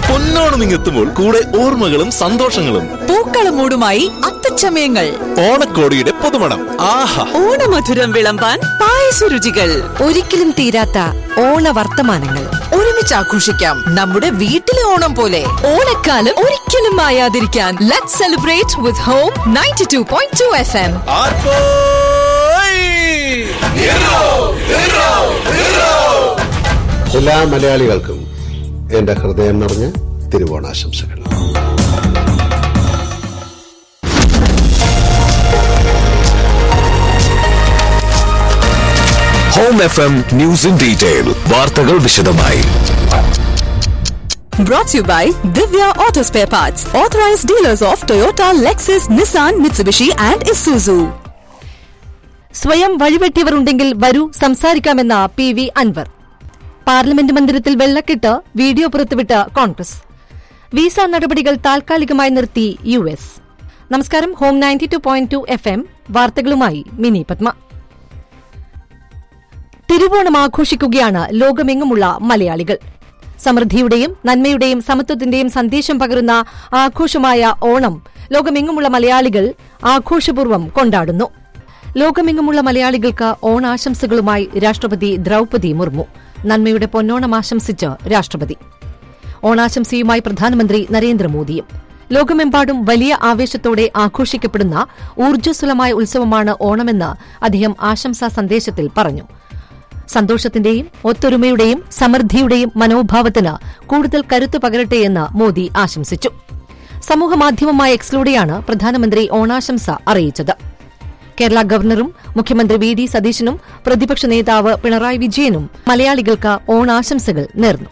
പൊന്നോണം ഇങ്ങെത്തുമ്പോൾ കൂടെ ഓർമ്മകളും സന്തോഷങ്ങളും പൂക്കളമൂടുമായി അത്തച്ചമയങ്ങൾ ഓണക്കോടിയുടെ പുതുമണം ആഹാ ഓണമധുരം വിളമ്പാൻ പായസരുചികൾ ഒരിക്കലും തീരാത്ത ഓണവർത്തമാനങ്ങൾ ഒരുമിച്ച് ആഘോഷിക്കാം നമ്മുടെ വീട്ടിലെ ഓണം പോലെ ഓണക്കാലം ഒരിക്കലും മായാതിരിക്കാൻ let celebrate with Home ninety two point two F M എല്ലാ മലയാളികൾക്കും എന്റെ ഹൃദയം നിറഞ്ഞ തിരുവോണാശംസകൾ Home F M news in detail വാർത്തകൾ വിശദമായി Brought to you by Divya Auto Spare Parts, authorized dealers of Toyota, Lexus, Nissan, Mitsubishi, and Isuzu. സ്വയം വഴിവെട്ടിയവർ ഉണ്ടെങ്കിൽ വരൂ സംസാരിക്കാമെന്ന പി വി അൻവർ പാർലമെന്റ് മന്ദിരത്തിൽ വെള്ളക്കെട്ട് വീഡിയോ പുറത്തുവിട്ട് കോൺഗ്രസ് വിസ നടപടികൾ താൽക്കാലികമായി നിർത്തി യു എസ് നമസ്കാരം Home ninety two point two F M വാർത്തകളുമായി മിനി പത്മ തിരുവോണം ആഘോഷിക്കുകയാണ് ലോകമെങ്ങുമുള്ള മലയാളികൾ സമൃദ്ധിയുടെയും നന്മയുടെയും സമത്വത്തിന്റെയും സന്ദേശം പകരുന്ന ആഘോഷമായ ഓണം ലോകമെങ്ങുമുള്ള മലയാളികൾ ആഘോഷപൂർവ്വം കൊണ്ടാടുന്നു ലോകമെങ്ങുമുള്ള മലയാളികൾക്ക് ഓണാശംസകളുമായി രാഷ്ട്രപതി ദ്രൌപതി മുർമു നന്മയുടെ പൊന്നോണം ആശംസിച്ച് രാഷ്ട്രപതി ഓണാശംസയുമായി പ്രധാനമന്ത്രി നരേന്ദ്രമോദിയും ലോകമെമ്പാടും വലിയ ആവേശത്തോടെ ആഘോഷിക്കപ്പെടുന്ന ഊർജ്ജസ്വലമായ ഉത്സവമാണ് ഓണമെന്ന് അദ്ദേഹം ആശംസാ സന്ദേശത്തിൽ പറഞ്ഞു സന്തോഷത്തിന്റെയും ഒത്തൊരുമയുടെയും സമൃദ്ധിയുടെയും മനോഭാവത്തിന് കൂടുതൽ കരുത്തു പകരട്ടെയെന്ന് മോദി ആശംസിച്ചു സമൂഹമാധ്യമമായ എക്സിലൂടെയാണ് പ്രധാനമന്ത്രി ഓണാശംസ അറിയിച്ചത് കേരള ഗവർണറും മുഖ്യമന്ത്രി വി ഡി സതീശനും പ്രതിപക്ഷ നേതാവ് പിണറായി വിജയനും മലയാളികൾക്ക് ഓണാശംസകൾ നേർന്നു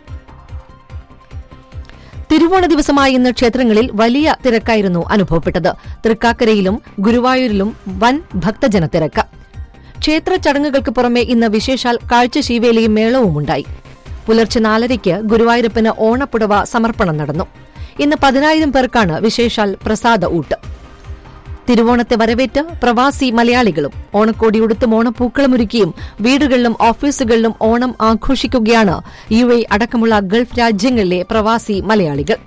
തിരുവോണ ദിവസമായ ഇന്ന് ക്ഷേത്രങ്ങളിൽ വലിയ തിരക്കായിരുന്നു അനുഭവപ്പെട്ടത് തൃക്കാക്കരയിലും ഗുരുവായൂരിലും വൻ ഭക്തജന തിരക്ക് ക്ഷേത്ര ചടങ്ങുകൾക്ക് പുറമെ ഇന്ന് വിശേഷാൽ കാഴ്ചശീവേലിയും മേളവുമുണ്ടായി പുലർച്ചെ നാലരയ്ക്ക് ഗുരുവായൂരപ്പന് ഓണപ്പുടവ സമർപ്പണം നടന്നു ഇന്ന് പതിനായിരം പേർക്കാണ് വിശേഷാൽ പ്രസാദ ഊട്ട് തിരുവോണത്തെ വരവേറ്റ് പ്രവാസി മലയാളികളും ഓണക്കോടി ഉടുത്തും ഓണപ്പൂക്കളമൊരുക്കിയും വീടുകളിലും ഓഫീസുകളിലും ഓണം ആഘോഷിക്കുകയാണ് യു എ അടക്കമുള്ള ഗൾഫ് രാജ്യങ്ങളിലെ പ്രവാസി മലയാളികൾ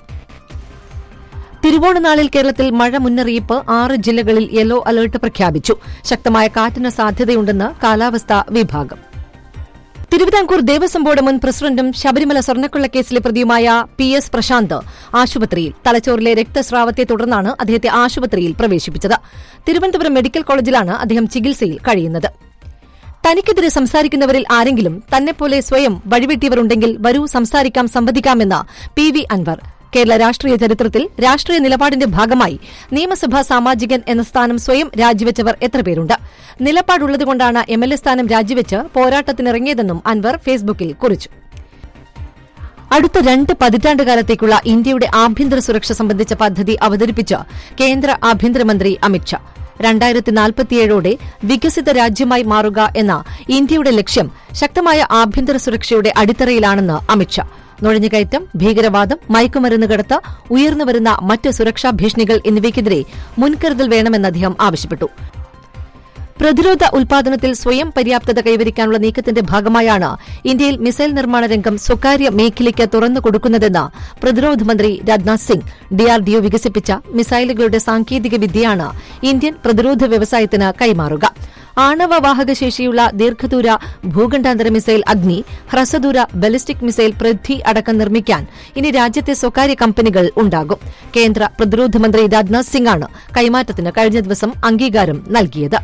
തിരുവോണനാളിൽ കേരളത്തിൽ മഴ മുന്നറിയിപ്പ് ആറ് ജില്ലകളിൽ യെല്ലോ അലർട്ട് പ്രഖ്യാപിച്ചു ശക്തമായ കാറ്റിന് സാധ്യതയുണ്ടെന്ന് കാലാവസ്ഥാ വിഭാഗം തിരുവിതാംകൂർ ദേവസ്വം ബോർഡ് മുൻ പ്രസിഡന്റും ശബരിമല സ്വർണ്ണക്കൊള്ളക്കേസിലെ പ്രതിയുമായ പി എസ് പ്രശാന്ത് ആശുപത്രിയിൽ തലച്ചോറിലെ രക്തസ്രാവത്തെ തുടർന്നാണ് അദ്ദേഹത്തെ ആശുപത്രിയിൽ പ്രവേശിപ്പിച്ചത് തിരുവനന്തപുരം മെഡിക്കൽ കോളേജിലാണ് അദ്ദേഹം ചികിത്സയിൽ കഴിയുന്നത് തനിക്കെതിരെ സംസാരിക്കുന്നവരിൽ ആരെങ്കിലും തന്നെപ്പോലെ സ്വയം വഴിവെട്ടിയവരുണ്ടെങ്കിൽ വരൂ സംസാരിക്കാം സംവദിക്കാമെന്ന് പി വി അൻവർ കേരള രാഷ്ട്രീയ ചരിത്രത്തിൽ രാഷ്ട്രീയ നിലപാടിന്റെ ഭാഗമായി നിയമസഭാ സാമാജികൻ എന്ന സ്ഥാനം സ്വയം രാജിവെച്ചവർ എത്ര പേരുണ്ട് നിലപാടുള്ളതുകൊണ്ടാണ് എം എൽ എ സ്ഥാനം രാജിവെച്ച് പോരാട്ടത്തിനിറങ്ങിയതെന്നും അൻവർ ഫേസ്ബുക്കിൽ കുറിച്ചു അടുത്ത രണ്ട് പതിറ്റാണ്ട് കാലത്തേക്കുള്ള ഇന്ത്യയുടെ ആഭ്യന്തര സുരക്ഷ സംബന്ധിച്ച പദ്ധതി അവതരിപ്പിച്ച് കേന്ദ്ര ആഭ്യന്തരമന്ത്രി അമിത്ഷാ രണ്ടായിരത്തി നാൽപ്പത്തിയേഴോടെ വികസിത രാജ്യമായി മാറുക എന്ന ഇന്ത്യയുടെ ലക്ഷ്യം ശക്തമായ ആഭ്യന്തര സുരക്ഷയുടെ അടിത്തറയിലാണെന്ന് അമിത്ഷാ നുഴഞ്ഞുകയറ്റം ഭീകരവാദം മയക്കുമരുന്ന് കടത്ത് ഉയർന്നുവരുന്ന മറ്റ് സുരക്ഷാ ഭീഷണികൾ എന്നിവയ്ക്കെതിരെ മുൻകരുതൽ വേണമെന്ന് അദ്ദേഹം ആവശ്യപ്പെട്ടു പ്രതിരോധ ഉൽപാദനത്തിൽ സ്വയം പര്യാപ്തത കൈവരിക്കാനുള്ള നീക്കത്തിന്റെ ഭാഗമായാണ് ഇന്ത്യയിൽ മിസൈൽ നിർമ്മാണ രംഗം സ്വകാര്യ മേഖലയ്ക്ക് തുറന്നു കൊടുക്കുന്നതെന്ന് പ്രതിരോധ മന്ത്രി രാജ്നാഥ് സിംഗ് ഡിആർഡിഒ വികസിപ്പിച്ച മിസൈലുകളുടെ സാങ്കേതിക വിദ്യയാണ് ഇന്ത്യൻ പ്രതിരോധ വ്യവസായത്തിന് കൈമാറുക ആണവ വാഹക ശേഷിയുള്ള ദീർഘദൂര ഭൂഖണ്ഡാന്തര മിസൈൽ അഗ്നി ഹ്രസ്വദൂര ബലിസ്റ്റിക് മിസൈൽ പൃഥ്വി അടക്കം നിർമ്മിക്കാൻ ഇനി രാജ്യത്തെ സ്വകാര്യ കമ്പനികൾ ഉണ്ടാകും കേന്ദ്ര പ്രതിരോധ മന്ത്രി രാജ്നാഥ് സിംഗാണ് കൈമാറ്റത്തിന് കഴിഞ്ഞ ദിവസം അംഗീകാരം നൽകിയത്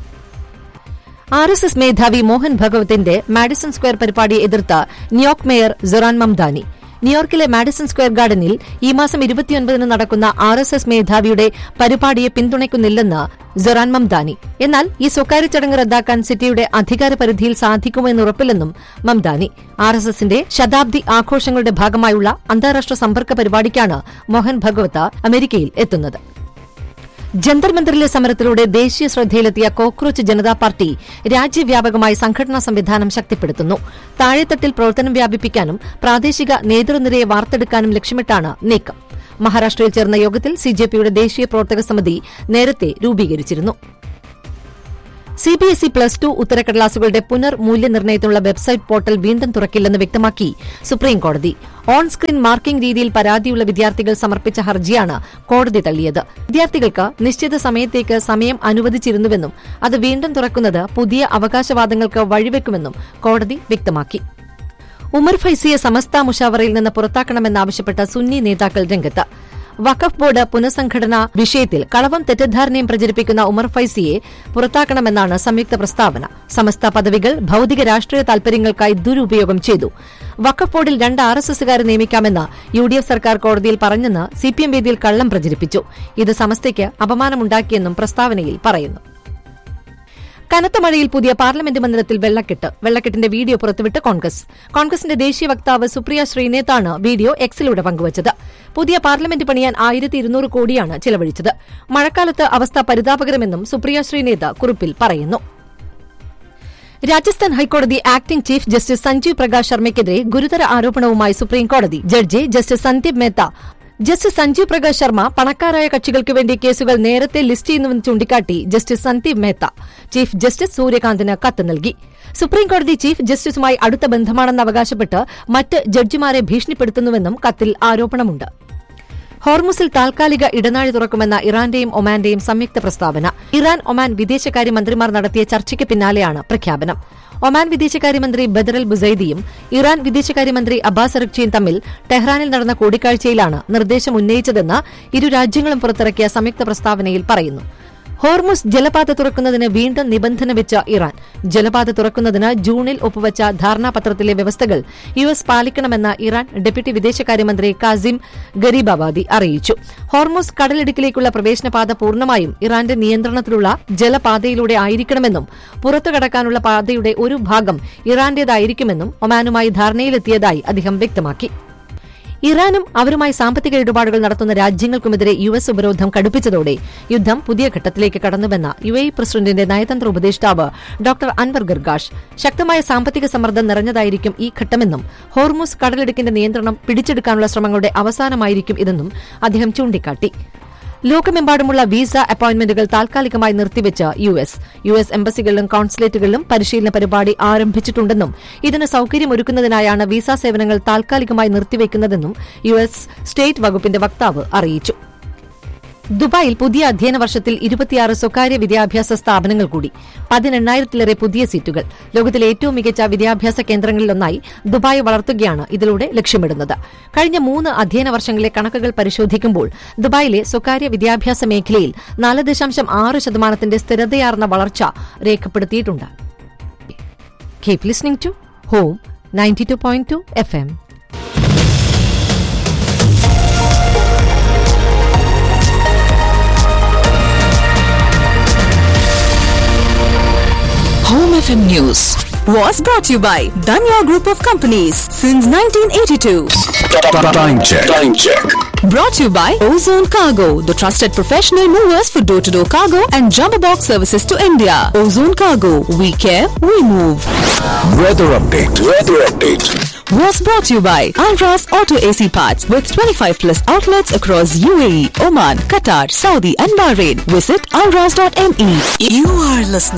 ആർ എസ് എസ് മേധാവി മോഹൻ ഭഗവത്തിന്റെ മാഡിസൺ സ്ക്വയർ പരിപാടിയെ എതിർത്ത് ന്യൂയോർക്ക് മേയർ സൊറാൻ മംദാനി ന്യൂയോർക്കിലെ മാഡിസൺ സ്ക്വയർ ഗാർഡനിൽ ഈ മാസം ഇരുപത്തിയൊൻപതിന് നടക്കുന്ന ആർ എസ് എസ് മേധാവിയുടെ പരിപാടിയെ പിന്തുണയ്ക്കുന്നില്ലെന്ന് സൊറാൻ മംദാനി എന്നാൽ ഈ സ്വകാര്യ ചടങ്ങ് റദ്ദാക്കാൻ സിറ്റിയുടെ അധികാര പരിധിയിൽ സാധിക്കുമെന്ന് ഉറപ്പില്ലെന്നും മംദാനി ആർ എസ് എസിന്റെ ശതാബ്ദി ആഘോഷങ്ങളുടെ ഭാഗമായുള്ള അന്താരാഷ്ട്ര സമ്പർക്ക പരിപാടിക്കാണ് മോഹൻ ഭഗവത്ത് അമേരിക്കയിൽ എത്തുന്നത് ജന്തർ മന്ദിറിലെ സമരത്തിലൂടെ ദേശീയ ശ്രദ്ധയിലെത്തിയ കോക്രോച്ച് ജനതാ പാർട്ടി രാജ്യവ്യാപകമായി സംഘടനാ സംവിധാനം ശക്തിപ്പെടുത്തുന്നു താഴെത്തട്ടിൽ പ്രവർത്തനം വ്യാപിപ്പിക്കാനും പ്രാദേശിക നേതൃനിരയെ വാർത്തെടുക്കാനും ലക്ഷ്യമിട്ടാണ് നീക്കം മഹാരാഷ്ട്രയിൽ ചേർന്ന യോഗത്തിൽ സിജെപിയുടെ ദേശീയ പ്രവർത്തക സമിതി നേരത്തെ രൂപീകരിച്ചിരുന്നു C B S E plus two ഉത്തരക്കടലാസുകളുടെ പുനർമൂല്യനിർണ്ണയത്തിനുള്ള വെബ്സൈറ്റ് പോർട്ടൽ വീണ്ടും തുറക്കില്ലെന്ന് വ്യക്തമാക്കി സുപ്രീംകോടതി ഓൺ സ്ക്രീൻ മാർക്കിംഗ് രീതിയിൽ പരാതിയുള്ള വിദ്യാർത്ഥികൾ സമർപ്പിച്ച ഹർജിയാണ് കോടതി തള്ളിയത് വിദ്യാർത്ഥികൾക്ക് നിശ്ചിത സമയത്തേക്ക് സമയം അനുവദിച്ചിരുന്നുവെന്നും അത് വീണ്ടും തുറക്കുന്നത് പുതിയ അവകാശവാദങ്ങൾക്ക് വഴിവെക്കുമെന്നും കോടതി വ്യക്തമാക്കി ഉമർ ഫൈസിയെ സമസ്ത മുഷാവറയിൽ നിന്ന് പുറത്താക്കണമെന്നാവശ്യപ്പെട്ട സുന്നി നേതാക്കൾ രംഗത്ത് വഖഫ് ബോർഡ് പുനഃസംഘടനാ വിഷയത്തിൽ കളവും തെറ്റിദ്ധാരണയും പ്രചരിപ്പിക്കുന്ന ഉമർ ഫൈസിയെ പുറത്താക്കണമെന്നാണ് സംയുക്ത പ്രസ്താവന സമസ്ത പദവികൾ ഭൌതിക രാഷ്ട്രീയ താൽപര്യങ്ങൾക്കായി ദുരുപയോഗം ചെയ്തു വഖഫ് ബോർഡിൽ രണ്ട് ആർ എസ് എസുകാരെ നിയമിക്കാമെന്ന് യു ഡി എഫ് സർക്കാർ കോടതിയിൽ പറഞ്ഞെന്ന് സിപിഎം വേദിയിൽ കള്ളം പ്രചരിപ്പിച്ചു ഇത് സമസ്തയ്ക്ക് അപമാനമുണ്ടാക്കിയെന്നും പ്രസ്താവനയിൽ പറയുന്നു കനത്ത മഴയിൽ പുതിയ പാർലമെന്റ് മന്ദിരത്തിൽ വെള്ളക്കെട്ട് വെള്ളക്കെട്ടിന്റെ വീഡിയോ പുറത്തുവിട്ട് കോൺഗ്രസ് കോൺഗ്രസിന്റെ ദേശീയ വക്താവ് സുപ്രിയ ശ്രീനേത്താണ് വീഡിയോ എക്സിലൂടെ പങ്കുവച്ചത് പുതിയ പാർലമെന്റ് പണിയാൻ ആയിരത്തി ഇരുന്നൂറ് കോടിയാണ് ചെലവഴിച്ചത് മഴക്കാലത്ത് അവസ്ഥ പരിതാപകരമെന്നും സുപ്രിയ ശ്രീനേത കുറിപ്പിൽ പറയുന്നു രാജസ്ഥാൻ ഹൈക്കോടതി acting chief justice Sanjeev Prakash ശർമ്മയ്ക്കെതിരെ ഗുരുതര ആരോപണവുമായി സുപ്രീംകോടതി judge justice Sandeep Mehta justice Sanjeev Prakash Sharma പണക്കാരായ കക്ഷികൾക്ക് വേണ്ടി കേസുകൾ നേരത്തെ ലിസ്റ്റ് ചെയ്യുന്നുവെന്ന് ചൂണ്ടിക്കാട്ടി justice Sandeep Mehta chief justice സൂര്യകാന്തിന് കത്ത് നൽകി സുപ്രീംകോടതി ചീഫ് ജസ്റ്റിസുമായി അടുത്ത ബന്ധമാണെന്ന് അവകാശപ്പെട്ട് മറ്റ് ജഡ്ജിമാരെ ഭീഷണിപ്പെടുത്തുന്നുവെന്നും കത്തിൽ ആരോപണമുണ്ട് ഹോർമുസിൽ താൽക്കാലിക ഇടനാഴി തുറക്കുമെന്ന ഇറാന്റെയും ഒമാന്റെയും സംയുക്ത പ്രസ്താവന ഇറാൻ ഒമാൻ വിദേശകാര്യമന്ത്രിമാർ നടത്തിയ ചർച്ചയ്ക്ക് പിന്നാലെയാണ് പ്രഖ്യാപനം ഒമാൻ വിദേശകാര്യമന്ത്രി ബദറൽ ബുസൈദിയും ഇറാൻ വിദേശകാര്യമന്ത്രി അബ്ബാസ് അറക്ചിയും തമ്മിൽ ടെഹ്റാനിൽ നടന്ന കൂടിക്കാഴ്ചയിലാണ് നിർദ്ദേശം ഉന്നയിച്ചതെന്ന് ഇരു രാജ്യങ്ങളും പുറത്തിറക്കിയ സംയുക്ത പ്രസ്താവനയിൽ പറയുന്നു ഹോർമുസ് ജലപാത തുറക്കുന്നതിന് വീണ്ടും നിബന്ധന വെച്ച ഇറാൻ ജലപാത തുറക്കുന്നതിന് ജൂണിൽ ഒപ്പുവച്ച ധാരണാപത്രത്തിലെ വ്യവസ്ഥകൾ യു എസ് പാലിക്കണമെന്ന് ഇറാൻ ഡെപ്യൂട്ടി വിദേശകാര്യമന്ത്രി കാസിം ഗരീബാബാദി അറിയിച്ചു ഹോർമുസ് കടലിടുക്കിലേക്കുള്ള പ്രവേശനപാത പൂർണ്ണമായും ഇറാന്റെ നിയന്ത്രണത്തിലുള്ള ജലപാതയിലൂടെ ആയിരിക്കണമെന്നും പുറത്തു കടക്കാനുള്ള പാതയുടെ ഒരു ഭാഗം ഇറാന്റേതായിരിക്കുമെന്നും ഒമാനുമായി ധാരണയിലെത്തിയതായി അദ്ദേഹം വ്യക്തമാക്കി ഇറാനും അവരുമായി സാമ്പത്തിക ഇടപാടുകൾ നടത്തുന്ന രാജ്യങ്ങൾക്കുമെതിരെ യു എസ് ഉപരോധം കടുപ്പിച്ചതോടെ യുദ്ധം പുതിയ ഘട്ടത്തിലേക്ക് കടന്നുവെന്ന യു എ പ്രസിഡന്റിന്റെ നയതന്ത്ര ഉപദേഷ്ടാവ് ഡോക്ടർ അൻവർ ഗർഗാഷ് ശക്തമായ സാമ്പത്തിക സമ്മർദ്ദം നിറഞ്ഞതായിരിക്കും ഈ ഘട്ടമെന്നും ഹോർമുസ് കടലിടുക്കിന്റെ നിയന്ത്രണം പിടിച്ചെടുക്കാനുള്ള ശ്രമങ്ങളുടെ അവസാനമായിരിക്കും ഇതെന്നും അദ്ദേഹം ചൂണ്ടിക്കാട്ടി ലോകമെമ്പാടുമുള്ള വിസ അപ്പോയിന്റ്മെന്റുകൾ താൽക്കാലികമായി നിർത്തിവെച്ച് യു എസ് യു എസ് എംബസികളിലും കോൺസുലേറ്റുകളിലും പരിശീലന പരിപാടി ആരംഭിച്ചിട്ടുണ്ടെന്നും ഇതിന് സൌകര്യമൊരുക്കുന്നതിനായാണ് വിസ സേവനങ്ങൾ താൽക്കാലികമായി നിർത്തിവെക്കുന്നതെന്നും യു എസ് സ്റ്റേറ്റ് വകുപ്പിന്റെ വക്താവ് അറിയിച്ചു ദുബായിൽ പുതിയ അധ്യയന വർഷത്തിൽ ഇരുപത്തിയാറ് സ്വകാര്യ വിദ്യാഭ്യാസ സ്ഥാപനങ്ങൾ കൂടി പതിനെണ്ണായിരത്തിലേറെ പുതിയ സീറ്റുകൾ ലോകത്തിലെ ഏറ്റവും മികച്ച വിദ്യാഭ്യാസ കേന്ദ്രങ്ങളിലൊന്നായി ദുബായ് വളർത്തുകയാണ് ഇതിലൂടെ ലക്ഷ്യമിടുന്നത് കഴിഞ്ഞ മൂന്ന് അധ്യയന വർഷങ്ങളിലെ കണക്കുകൾ പരിശോധിക്കുമ്പോൾ ദുബായിലെ സ്വകാര്യ വിദ്യാഭ്യാസ മേഖലയിൽ നാല് ദശാംശം ആറ് ശതമാനത്തിന്റെ സ്ഥിരതയാർന്ന വളർച്ച രേഖപ്പെടുത്തിയിട്ടുണ്ട് keep listening to Home ninety two point two F M Home FM News. was brought to you by Danya Group of Companies since 1982. Time check. Time check. Brought to you by Ozone Cargo, the trusted professional movers for door to door cargo and jumbo box services to India. Ozone Cargo, we care, we move. Weather update. Weather update. Was brought to you by Alras Auto AC Parts with 25 plus outlets across UAE, Oman, Qatar, Saudi, and Bahrain. Visit alras.me. You are listening.